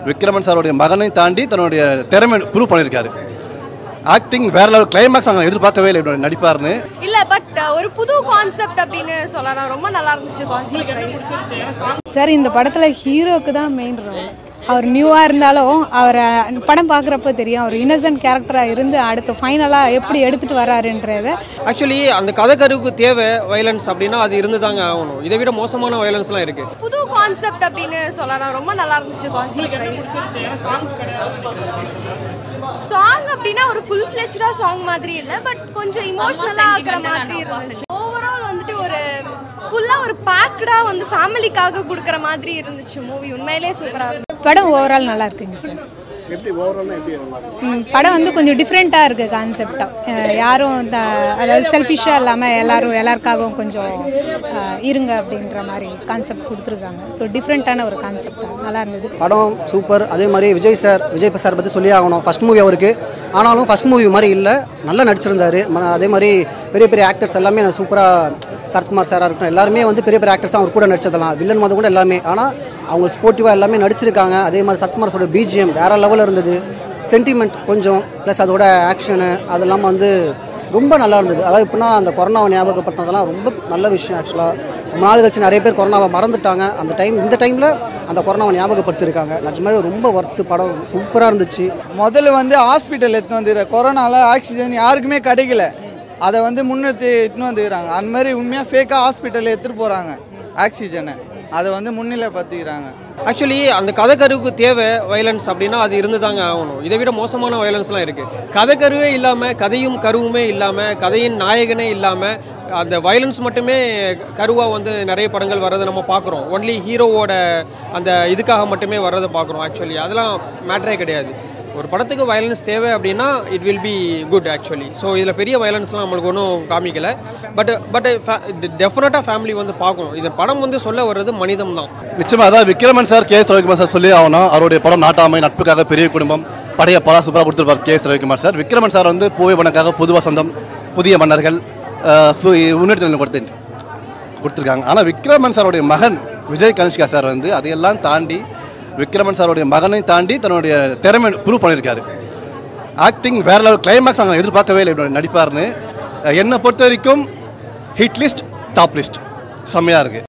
விக்ரமன் சாருடைய மகனையும் தாண்டி தன்னுடைய திறமை ப்ரூவ் பண்ணியிருக்காரு ஆக்டிங் வேற லெவல் கிளைமேக்ஸ் நாங்கள் எதிர்பார்க்கவே இல்லை இப்படி நடிப்பார்னு இல்ல பட் ஒரு புது கான்செப்ட் அப்படின்னு சொல்லலாம் ரொம்ப நல்லா இருந்துச்சு கான்செப்ட் சார் இந்த படத்தில் ஹீரோக்கு தான் மெயின் ரோல் அவர் நியூவாக இருந்தாலும் அவரை படம் பார்க்குறப்ப தெரியும் அவர் இன்னசென்ட் கேரக்டராக இருந்து அடுத்து ஃபைனலாக எப்படி எடுத்துகிட்டு வராருன்றத ஆக்சுவலி அந்த கதைக்கருவுக்கு தேவை வயலன்ஸ் அப்படின்னா அது இருந்து தாங்க ஆகணும் இதை விட மோசமான வயலன்ஸ்லாம் இருக்கு புது கான்செப்ட் அப்படின்னு சொல்லலாம் ரொம்ப நல்லா இருந்துச்சு சாங் அப்படின்னா ஒரு ஃபுல் ஃபிளெஷ்டா சாங் மாதிரி இல்ல பட் கொஞ்சம் இமோஷனலா ஆகுற மாதிரி இருந்துச்சு ஓவரால் வந்துட்டு ஒரு ஃபுல்லா ஒரு பேக்டா வந்து ஃபேமிலிக்காக கொடுக்குற மாதிரி இருந்துச்சு மூவி உண்மையிலே சூப்பரா இருந்துச்சு படம் ஓவரால் நல்லா இருக்குங்க சார் ம், படம் வந்து கொஞ்சம் டிஃப்ரெண்ட்டாக இருக்குது கான்செப்டாக யாரும் த அதாவது செல்ஃபிஷாக இல்லாமல் எல்லாரும் எல்லாருக்காகவும் கொஞ்சம் அஹ், இருங்க அப்படின்ற மாதிரி கான்செப்ட் கொடுத்துருக்காங்க ஸோ டிஃப்ரெண்ட்டான ஒரு கான்செப்ட் தான் நல்லா இருந்தது படம் சூப்பர் அதே மாதிரி விஜய் சார் விஜய் சார் பற்றி சொல்லி ஆகணும் ஃபர்ஸ்ட் மூவி அவருக்கு ஆனாலும் ஃபர்ஸ்ட் மூவி மாதிரி இல்லை நல்லா நடிச்சிருந்தாரு ம- அதே மாதிரி பெரிய பெரிய ஆக்டர்ஸ் எல்லாமே சூப்பராக சரத்குமார் சாராக இருக்கட்டும் எல்லாருமே வந்து பெரிய பெரிய ஆக்டர்ஸ் அவர் கூட நடிச்சதெல்லாம் வில்லன் மொதல் கூட எல்லாமே ஆனால் அவங்க ஸ்போர்ட்டிவாக எல்லாமே நடிச்சிருக்காங்க அதே மாதிரி சரத்குமார் சாரோட பிஜிஎம் வேற லெவலில் இருந்தது சென்டிமெண்ட் கொஞ்சம் ப்ளஸ் அதோட ஆக்ஷனு அதெல்லாம் வந்து ரொம்ப நல்லா இருந்தது அதாவது எப்படின்னா அந்த கொரோனாவை ஞாபகப்படுத்தினதெல்லாம் ரொம்ப நல்ல விஷயம் ஆக்சுவலாக ரொம்ப நாள் கழிச்சு நிறைய பேர் கொரோனாவை மறந்துட்டாங்க அந்த டைம் இந்த டைமில் அந்த கொரோனாவை ஞாபகப்படுத்திருக்காங்க நிஜமாவே ரொம்ப ஒர்த்து படம் சூப்பராக இருந்துச்சு முதல்ல வந்து ஹாஸ்பிட்டல் எடுத்துன்னு வந்துடுற கொரோனால ஆக்சிஜன் யாருக்குமே கிடைக்கல அதை வந்து முன்னிறுத்தி எடுத்துன்னு வந்துக்கிறாங்க அந்த மாதிரி உண்மையாக ஃபேக்காக ஹாஸ்பிட்டல் எடுத்துகிட்டு போகிறாங்க ஆக்சிஜனை அதை வந்து முன்னிலைப்படுத்திக்கிறாங்க ஆக்சுவலி அந்த கதைக்கருவுக்கு தேவை வயலன்ஸ் அப்படின்னா அது இருந்து தாங்க ஆகணும் இதை விட மோசமான வயலன்ஸ்லாம் இருக்கு கதைக்கருவே இல்லாமல் கதையும் கருவுமே இல்லாமல் கதையின் நாயகனே இல்லாமல் அந்த வயலன்ஸ் மட்டுமே கருவாக வந்து நிறைய படங்கள் வர்றதை நம்ம பார்க்குறோம் ஒன்லி ஹீரோவோட அந்த இதுக்காக மட்டுமே வர்றதை பார்க்குறோம் ஆக்சுவலி அதெல்லாம் மேட்டரே கிடையாது ஒரு படத்துக்கு வயலன்ஸ் தேவை அப்படின்னா it will be good actually so இதில் பெரிய வயலன்ஸ்லாம் நம்மளுக்கு ஒன்றும் காமிக்கல பட் பட் டெஃபினட்டாக ஃபேமிலி வந்து பார்க்கணும் இந்த படம் வந்து சொல்ல வர்றது மனிதம் தான் நிச்சயமா அதான் Vikraman sir K S Ravikumar sir சொல்லி ஆகணும் அவருடைய படம் நாட்டாமை நட்புக்காக பெரிய குடும்பம் படைய பல சூப்பராக கொடுத்துருப்பார் K S Ravikumar sir Vikraman sir வந்து பூவை பணக்காக புது வசந்தம் புதிய மன்னர்கள் முன்னெடுத்து கொடுத்து கொடுத்துருக்காங்க ஆனால் விக்ரமன் சாருடைய மகன் விஜய் கனிஷ்கா சார் வந்து அதையெல்லாம் தாண்டி விக்ரமன் சாருடைய மகனையும் தாண்டி தன்னுடைய திறமை ப்ரூவ் பண்ணியிருக்காரு ஆக்டிங் வேற லெவல் கிளைமேக்ஸ் நாங்கள் எதிர்பார்க்கவே இல்லை இப்படி நடிப்பார்னு என்னை பொறுத்த வரைக்கும் ஹிட் லிஸ்ட் டாப் லிஸ்ட் செம்மையாக இருக்குது